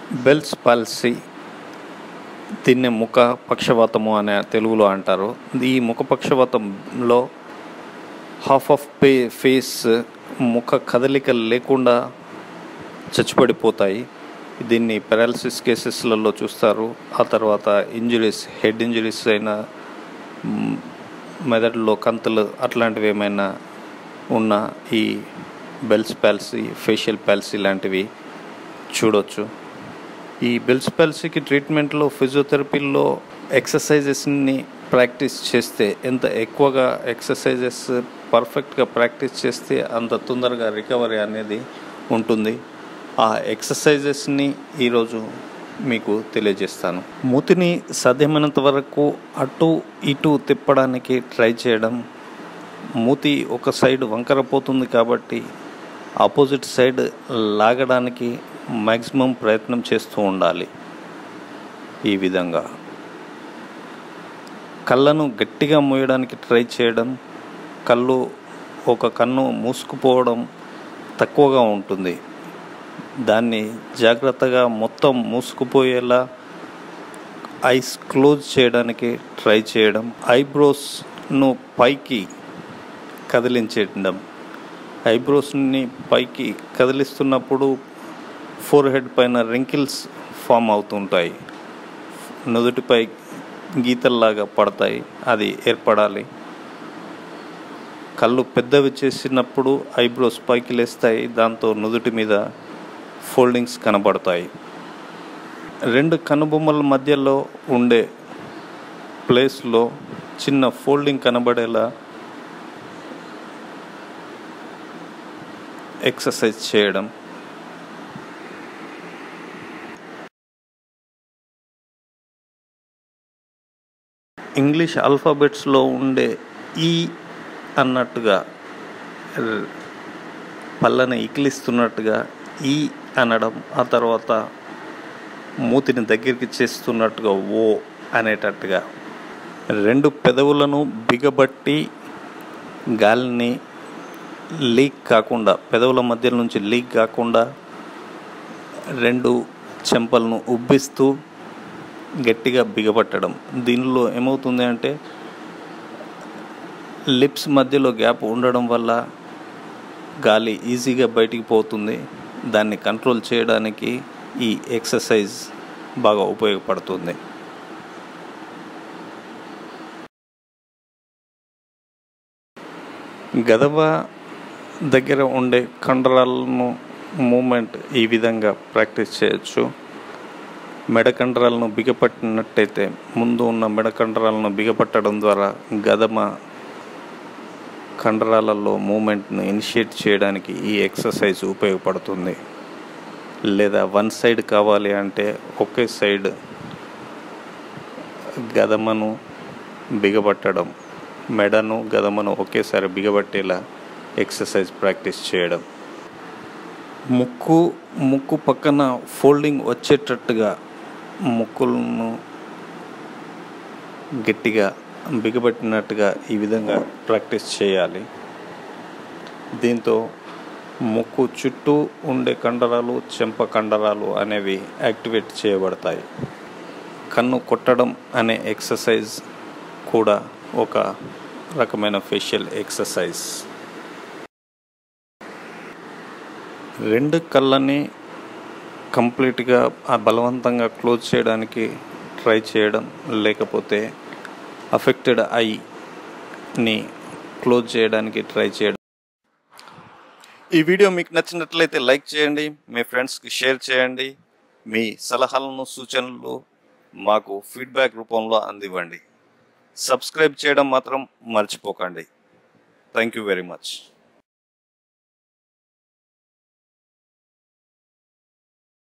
Bell's palsy దీన్నే ముఖ పక్షవాతము అనే తెలుగులో అంటారు ఈ ముఖ పక్షవాతంలో హాఫ్ ఆఫ్ పే ఫేస్ ముఖ కదలికలు లేకుండా చచ్చిపడిపోతాయి దీన్ని పెరాలసిస్ కేసెస్లలో చూస్తారు ఆ తర్వాత ఇంజురీస్ హెడ్ ఇంజురీస్ అయినా మ్, మెదడులో కంతులు అట్లాంటివి ఏమైనా ఉన్న ఈ బెల్స్ పాలసీ ఫేషియల్ పాలసీ లాంటివి చూడొచ్చు ఈ బెల్స్ పాలసీకి ట్రీట్మెంట్లో ఫిజియోథెరపీలో ఎక్సర్సైజెస్ని ప్రాక్టీస్ చేస్తే ఎంత ఎక్కువగా ఎక్సర్సైజెస్ పర్ఫెక్ట్గా ప్రాక్టీస్ చేస్తే అంత తొందరగా రికవరీ అనేది ఉంటుంది ఆ ఎక్సర్సైజెస్ని ఈరోజు మీకు తెలియజేస్తాను మూతిని సాధ్యమైనంత వరకు అటు ఇటు తిప్పడానికి ట్రై చేయడం మూతి ఒక సైడ్ వంకరపోతుంది కాబట్టి ఆపోజిట్ సైడ్ లాగడానికి మ్యాక్సిమం ప్రయత్నం చేస్తూ ఉండాలి ఈ విధంగా కళ్ళను గట్టిగా మూయడానికి ట్రై చేయడం కళ్ళు ఒక కన్ను మూసుకుపోవడం తక్కువగా ఉంటుంది దాన్ని జాగ్రత్తగా మొత్తం మూసుకుపోయేలా ఐస్ క్లోజ్ చేయడానికి ట్రై చేయడం ఐబ్రోస్ను పైకి కదిలించడం ఐబ్రోస్ని పైకి కదిలిస్తున్నప్పుడు ఫోర్ హెడ్ పైన రింకిల్స్ ఫామ్ అవుతుంటాయి నుదుటిపై గీతల్లాగా పడతాయి అది ఏర్పడాలి కళ్ళు పెద్దవి చేసినప్పుడు ఐబ్రోస్ పైకి లేస్తాయి దాంతో నుదుటి మీద ఫోల్డింగ్స్ కనబడతాయి రెండు కనుబొమ్మల మధ్యలో ఉండే ప్లేస్లో చిన్న ఫోల్డింగ్ కనబడేలా ఎక్సర్సైజ్ చేయడం ఇంగ్లీష్ ఆల్ఫాబెట్స్లో ఉండే ఈ అన్నట్టుగా ర్- పళ్ళని ఇకిలిస్తున్నట్టుగా ఈ అనడం ఆ తర్వాత మూతిని దగ్గరికి చేస్తున్నట్టుగా ఓ అనేటట్టుగా రెండు పెదవులను బిగబట్టి గాలిని లీక్ కాకుండా పెదవుల మధ్య నుంచి లీక్ కాకుండా రెండు చెంపలను ఉబ్బిస్తూ గట్టిగా బిగపట్టడం దీనిలో ఏమవుతుంది అంటే లిప్స్ మధ్యలో గ్యాప్ ఉండడం వల్ల గాలి ఈజీగా బయటికి పోతుంది దాన్ని కంట్రోల్ చేయడానికి ఈ ఎక్సర్సైజ్ బాగా ఉపయోగపడుతుంది గదవ దగ్గర ఉండే కండరాలను మూమెంట్ ఈ విధంగా ప్రాక్టీస్ చేయొచ్చు మెడ కండరాలను బిగపట్టినట్టయితే ముందు ఉన్న మెడ కండరాలను బిగపట్టడం ద్వారా గదమ కండరాలలో మూమెంట్ను ఇనిషియేట్ చేయడానికి ఈ ఎక్సర్సైజ్ ఉపయోగపడుతుంది లేదా వన్ సైడ్ కావాలి అంటే ఒకే సైడ్ గదమను బిగబట్టడం మెడను గదమను ఒకేసారి బిగబట్టేలా ఎక్సర్సైజ్ ప్రాక్టీస్ చేయడం ముక్కు ముక్కు పక్కన ఫోల్డింగ్ వచ్చేటట్టుగా ముక్కులను గట్టిగా బిగబట్టినట్టుగా ఈ విధంగా ప్రాక్టీస్ చేయాలి దీంతో ముక్కు చుట్టూ ఉండే కండరాలు చెంప కండరాలు అనేవి యాక్టివేట్ చేయబడతాయి కన్ను కొట్టడం అనే ఎక్సర్సైజ్ కూడా ఒక రకమైన ఫేషియల్ ఎక్సర్సైజ్ రెండు కళ్ళని కంప్లీట్గా ఆ బలవంతంగా క్లోజ్ చేయడానికి ట్రై చేయడం లేకపోతే అఫెక్టెడ్ ఐని క్లోజ్ చేయడానికి ట్రై చేయడం ఈ వీడియో మీకు నచ్చినట్లయితే లైక్ చేయండి మీ ఫ్రెండ్స్కి షేర్ చేయండి మీ సలహాలను సూచనలు మాకు ఫీడ్బ్యాక్ రూపంలో అందివ్వండి సబ్స్క్రైబ్ చేయడం మాత్రం మర్చిపోకండి థ్యాంక్ యూ వెరీ మచ్